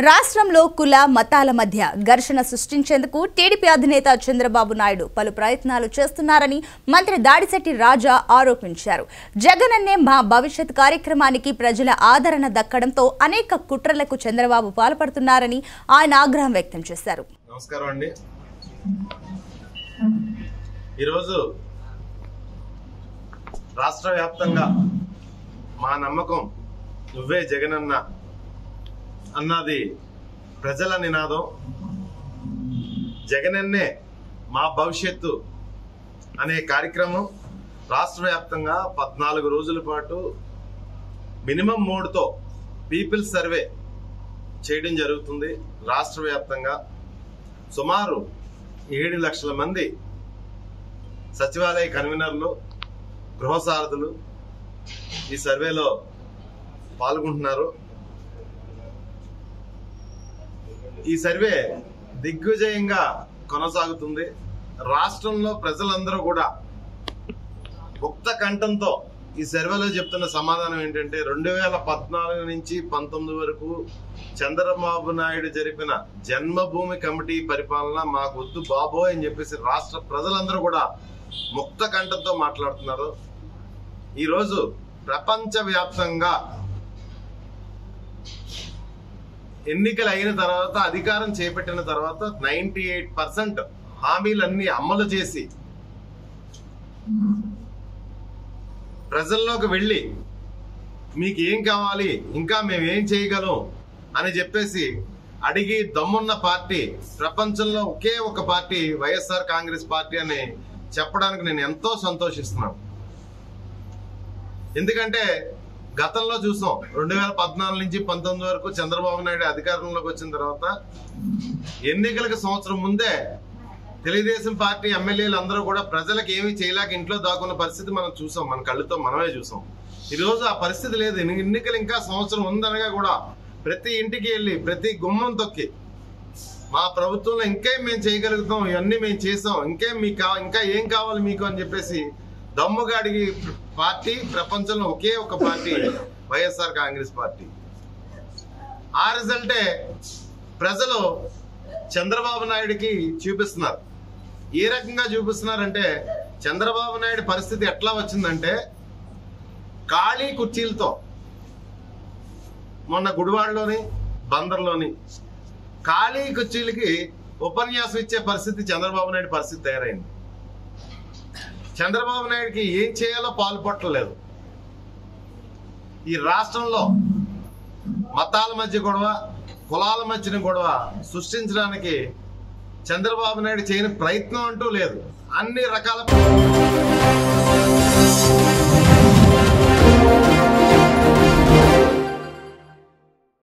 రాష్ట్రంలో కుల మతాల మధ్య ఘర్షణ సృష్టించేందుకు టీడీపీ అధినేత చంద్రబాబు నాయుడు పలు ప్రయత్నాలు చేస్తున్నారని మంత్రి దాడిశెట్టి రాజా ఆరోపించారు జగనన్నే మా భవిష్యత్ కార్యక్రమానికి ప్రజల ఆదరణ దక్కడంతో అనేక కుట్రలకు చంద్రబాబు పాల్పడుతున్నారని ఆయన ఆగ్రహం వ్యక్తం చేశారు నమస్కారం అండి ఈరోజు రాష్ట్ర వ్యాప్తంగా మా నమ్మకం నువ్వే జగనన్న అన్నది ప్రజల నినాదం జగనన్నే మా భవిష్యత్తు అనే కార్యక్రమం రాష్ట్ర వ్యాప్తంగా పద్నాలుగు రోజుల పాటు మినిమం మోడ్తో పీపుల్ సర్వే చేయడం జరుగుతుంది రాష్ట్ర వ్యాప్తంగా సుమారు ఏడు లక్షల మంది సచివాలయ కన్వీనర్లు గృహసారథులు ఈ సర్వేలో పాల్గొంటున్నారు ఈ సర్వే దిగ్విజయంగా కొనసాగుతుంది రాష్ట్రంలో ప్రజలందరూ కూడా ముక్త కంఠంతో ఈ సర్వేలో చెప్తున్న సమాధానం ఏంటంటే రెండు వేల పద్నాలుగు నుంచి పంతొమ్మిది వరకు చంద్రబాబు నాయుడు జరిపిన జన్మభూమి కమిటీ పరిపాలన మాకు వద్దు బాబోయ్ అని చెప్పేసి రాష్ట్ర ప్రజలందరూ కూడా ముక్త కంఠంతో మాట్లాడుతున్నారు ఈరోజు ప్రపంచ వ్యాప్తంగా ఎన్నికలు అయిన తర్వాత అధికారం చేపట్టిన తర్వాత నైన్టీ ఎయిట్ పర్సెంట్ హామీలన్నీ అమలు చేసి ప్రజల్లోకి వెళ్ళి మీకు ఏం కావాలి ఇంకా మేము ఏం చేయగలం అని చెప్పేసి అడిగి దమ్మున్న పార్టీ ప్రపంచంలో ఒకే ఒక పార్టీ వైఎస్ఆర్ కాంగ్రెస్ పార్టీ అని చెప్పడానికి నేను ఎంతో సంతోషిస్తున్నాను ఎందుకంటే గతంలో చూసాం రెండు వేల పద్నాలుగు నుంచి పంతొమ్మిది వరకు చంద్రబాబు నాయుడు అధికారంలోకి వచ్చిన తర్వాత ఎన్నికలకు సంవత్సరం ముందే తెలుగుదేశం పార్టీ ఎమ్మెల్యేలు అందరూ కూడా ప్రజలకు ఏమీ చేయలేక ఇంట్లో దాక్కున్న పరిస్థితి మనం చూసాం మన కళ్ళతో మనమే చూసాం ఈ రోజు ఆ పరిస్థితి లేదు ఎన్ని- ఎన్నికలు ఇంకా సంవత్సరం ఉందనగా కూడా ప్రతి ఇంటికి వెళ్ళి ప్రతి గుమ్మం తొక్కి మా ప్రభుత్వంలో ఇంకేం మేము చేయగలుగుతాం ఇవన్నీ మేము చేసాం ఇంకేం మీకు కా- ఇంకా ఏం కావాలి మీకు అని చెప్పేసి దమ్ముగా అడిగి పార్టీ ప్రపంచంలో ఒకే ఒక పార్టీ వైఎస్ఆర్ కాంగ్రెస్ పార్టీ ఆ రిజల్టే ప్రజలు చంద్రబాబు నాయుడికి చూపిస్తున్నారు ఏ రకంగా చూపిస్తున్నారంటే చంద్రబాబు నాయుడు పరిస్థితి ఎట్లా వచ్చిందంటే ఖాళీ కుర్చీలతో మొన్న గుడివాడలోని బందర్లోని ఖాళీ కుర్చీలకి ఉపన్యాసం ఇచ్చే పరిస్థితి చంద్రబాబు నాయుడు పరిస్థితి తయారైంది చంద్రబాబు నాయుడికి ఏం చేయాలో పాల్పట్టలేదు ఈ రాష్ట్రంలో మతాల మధ్య గొడవ కులాల మధ్యన గొడవ సృష్టించడానికి చంద్రబాబు నాయుడు చేయని ప్రయత్నం అంటూ లేదు అన్ని రకాల